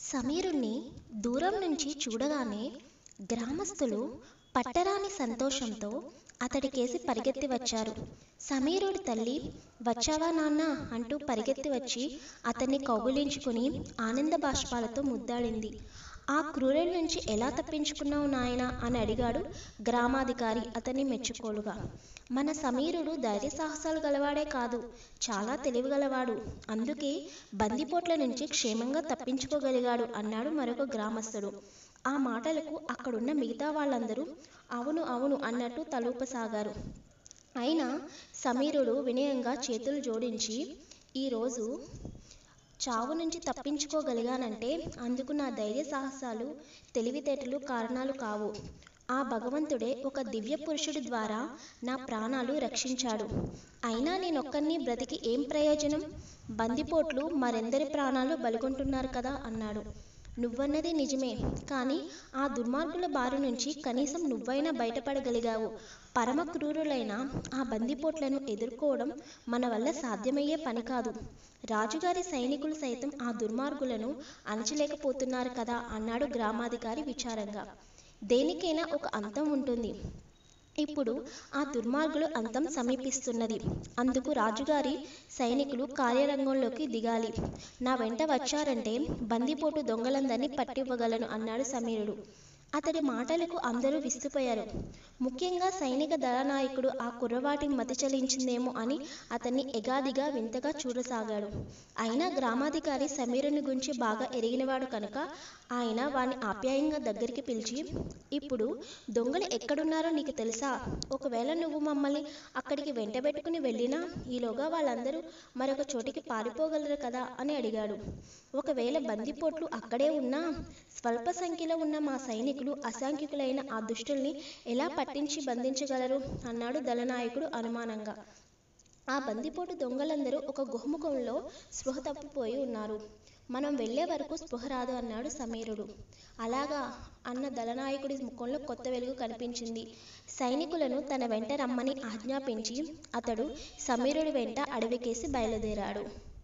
సమీరుణ్ణి దూరం నుంచి చూడగానే గ్రామస్తులు పట్టరాని సంతోషంతో అతడికేసి పరిగెత్తి వచ్చారు సమీరుడి తల్లి వచ్చావా నాన్న అంటూ పరిగెత్తి వచ్చి అతన్ని కౌగులించుకుని ఆనంద బాష్పాలతో ముద్దాడింది ఆ క్రూరుల నుంచి ఎలా తప్పించుకున్నావు నాయన అని అడిగాడు గ్రామాధికారి అతన్ని మెచ్చుకోలుగా మన సమీరుడు ధైర్య సాహసాలు గలవాడే కాదు చాలా తెలివిగలవాడు అందుకే బందిపోట్ల నుంచి క్షేమంగా తప్పించుకోగలిగాడు అన్నాడు మరొక గ్రామస్తుడు ఆ మాటలకు అక్కడున్న మిగతా వాళ్ళందరూ అవును అవును అన్నట్టు తలూపసాగారు అయినా సమీరుడు వినయంగా చేతులు జోడించి ఈరోజు చావు నుంచి తప్పించుకోగలిగానంటే అందుకు నా ధైర్య సాహసాలు తెలివితేటలు కారణాలు కావు ఆ భగవంతుడే ఒక దివ్య పురుషుడి ద్వారా నా ప్రాణాలు రక్షించాడు అయినా నేనొక్కరిని బ్రతికి ఏం ప్రయోజనం బందిపోట్లు మరెందరి ప్రాణాలు బలిగొంటున్నారు కదా అన్నాడు నువ్వన్నది నిజమే కానీ ఆ దుర్మార్గుల బారి నుంచి కనీసం నువ్వైనా బయటపడగలిగావు పరమ క్రూరులైన ఆ బందిపోట్లను ఎదుర్కోవడం మన వల్ల సాధ్యమయ్యే పని కాదు రాజుగారి సైనికులు సైతం ఆ దుర్మార్గులను అణచలేకపోతున్నారు కదా అన్నాడు గ్రామాధికారి విచారంగా దేనికైనా ఒక అంతం ఉంటుంది ఇప్పుడు ఆ దుర్మార్గులు అంతం సమీపిస్తున్నది అందుకు రాజుగారి సైనికులు కార్యరంగంలోకి దిగాలి నా వెంట వచ్చారంటే బందిపోటు దొంగలందరినీ పట్టివ్వగలను అన్నాడు సమీరుడు అతడి మాటలకు అందరూ విస్తుపోయారు ముఖ్యంగా సైనిక దళనాయకుడు ఆ కుర్రవాటి మతి చలించిందేమో అని అతన్ని ఎగాదిగా వింతగా చూడసాగాడు అయినా గ్రామాధికారి సమీరుని గురించి బాగా ఎరిగినవాడు కనుక ఆయన వాని ఆప్యాయంగా దగ్గరికి పిలిచి ఇప్పుడు దొంగలు ఎక్కడున్నారో నీకు తెలుసా ఒకవేళ నువ్వు మమ్మల్ని అక్కడికి వెంటబెట్టుకుని వెళ్ళినా ఈలోగా వాళ్ళందరూ మరొక చోటికి పారిపోగలరు కదా అని అడిగాడు ఒకవేళ బందిపోట్లు అక్కడే ఉన్నా స్వల్ప సంఖ్యలో ఉన్న మా సైనికులు అసంఖ్యకులైన ఆ దుష్టుల్ని ఎలా పట్టించి బంధించగలరు అన్నాడు దళనాయకుడు అనుమానంగా ఆ బందిపోటు దొంగలందరూ ఒక గుహముఖంలో స్పృహ తప్పిపోయి ఉన్నారు మనం వెళ్ళే వరకు స్పృహ రాదు అన్నాడు సమీరుడు అలాగా అన్న దళనాయకుడి ముఖంలో కొత్త వెలుగు కనిపించింది సైనికులను తన వెంట రమ్మని ఆజ్ఞాపించి అతడు సమీరుడి వెంట అడవికేసి బయలుదేరాడు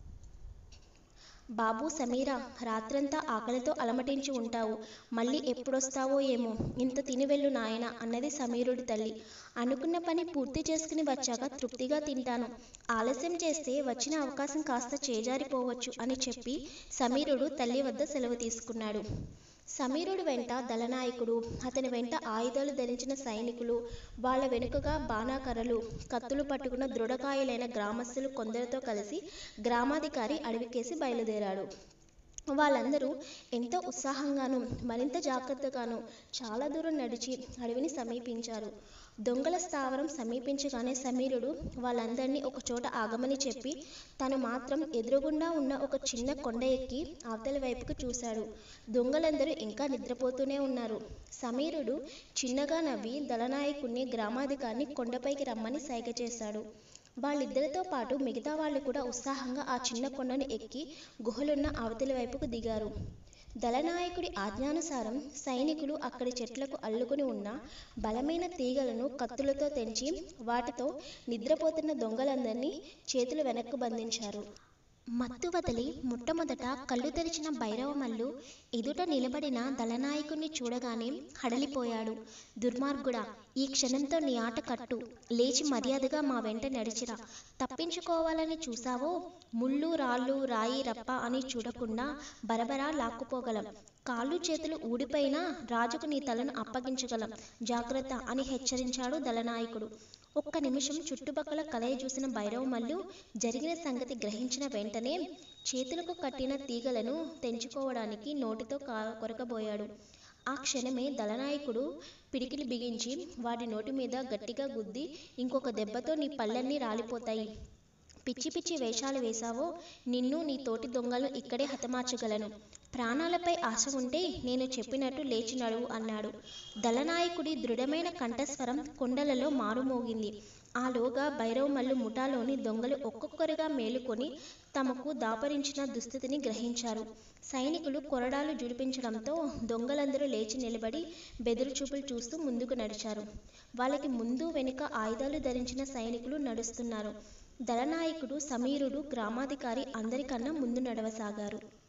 బాబు సమీరా రాత్రంతా ఆకలితో అలమటించి ఉంటావు మళ్ళీ ఎప్పుడొస్తావో ఏమో ఇంత తిని వెళ్ళు నాయన అన్నది సమీరుడి తల్లి అనుకున్న పని పూర్తి చేసుకుని వచ్చాక తృప్తిగా తింటాను ఆలస్యం చేస్తే వచ్చిన అవకాశం కాస్త చేజారిపోవచ్చు అని చెప్పి సమీరుడు తల్లి వద్ద సెలవు తీసుకున్నాడు సమీరుడు వెంట దళనాయకుడు అతని వెంట ఆయుధాలు ధరించిన సైనికులు వాళ్ళ వెనుకగా బాణాకర్రలు కత్తులు పట్టుకున్న దృఢకాయలైన గ్రామస్తులు కొందరితో కలిసి గ్రామాధికారి అడవికేసి బయలుదేరాడు వాళ్ళందరూ ఎంతో ఉత్సాహంగాను మరింత జాగ్రత్తగాను చాలా దూరం నడిచి అడవిని సమీపించారు దొంగల స్థావరం సమీపించగానే సమీరుడు వాళ్ళందరినీ ఒక చోట ఆగమని చెప్పి తను మాత్రం ఎదురుగుండా ఉన్న ఒక చిన్న కొండ ఎక్కి అవతలి వైపుకు చూశాడు దొంగలందరూ ఇంకా నిద్రపోతూనే ఉన్నారు సమీరుడు చిన్నగా నవ్వి దళనాయకుణ్ణి గ్రామాధికారిని కొండపైకి రమ్మని సైగ చేశాడు వాళ్ళిద్దరితో పాటు మిగతా వాళ్ళు కూడా ఉత్సాహంగా ఆ చిన్న కొండను ఎక్కి గుహలున్న అవతలి వైపుకు దిగారు దళనాయకుడి ఆజ్ఞానుసారం సైనికులు అక్కడి చెట్లకు అల్లుకుని ఉన్న బలమైన తీగలను కత్తులతో తెంచి వాటితో నిద్రపోతున్న దొంగలందరినీ చేతులు వెనక్కు బంధించారు మత్తు వదిలి మొట్టమొదట కళ్ళు తెరిచిన భైరవమల్లు ఎదుట నిలబడిన దళనాయకుణ్ణి చూడగానే హడలిపోయాడు దుర్మార్గుడా ఈ క్షణంతో నీ ఆట కట్టు లేచి మర్యాదగా మా వెంట నడిచిరా తప్పించుకోవాలని చూసావో ముళ్ళు రాళ్ళు రాయి రప్ప అని చూడకుండా బరబరా లాక్కుపోగలం కాళ్ళు చేతులు ఊడిపోయినా రాజుకు నీ తలను అప్పగించగలం జాగ్రత్త అని హెచ్చరించాడు దళనాయకుడు ఒక్క నిమిషం చుట్టుపక్కల కలయ చూసిన భైరవమల్లు జరిగిన సంగతి గ్రహించిన వెంటనే చేతులకు కట్టిన తీగలను తెంచుకోవడానికి నోటితో కా కొరకబోయాడు ఆ క్షణమే దళనాయకుడు పిడికిలి బిగించి వాడి నోటి మీద గట్టిగా గుద్ది ఇంకొక దెబ్బతో నీ పళ్ళన్నీ రాలిపోతాయి పిచ్చి పిచ్చి వేషాలు వేశావో నిన్ను నీ తోటి దొంగలు ఇక్కడే హతమార్చగలను ప్రాణాలపై ఆశ ఉంటే నేను చెప్పినట్టు లేచి నడువు అన్నాడు దళనాయకుడి దృఢమైన కంఠస్వరం కొండలలో మారుమోగింది ఆలోగా భైరవమల్లు ముఠాలోని దొంగలు ఒక్కొక్కరుగా మేలుకొని తమకు దాపరించిన దుస్థితిని గ్రహించారు సైనికులు కొరడాలు జుడిపించడంతో దొంగలందరూ లేచి నిలబడి బెదురుచూపులు చూస్తూ ముందుకు నడిచారు వాళ్ళకి ముందు వెనుక ఆయుధాలు ధరించిన సైనికులు నడుస్తున్నారు దళనాయకుడు సమీరుడు గ్రామాధికారి అందరికన్నా ముందు నడవసాగారు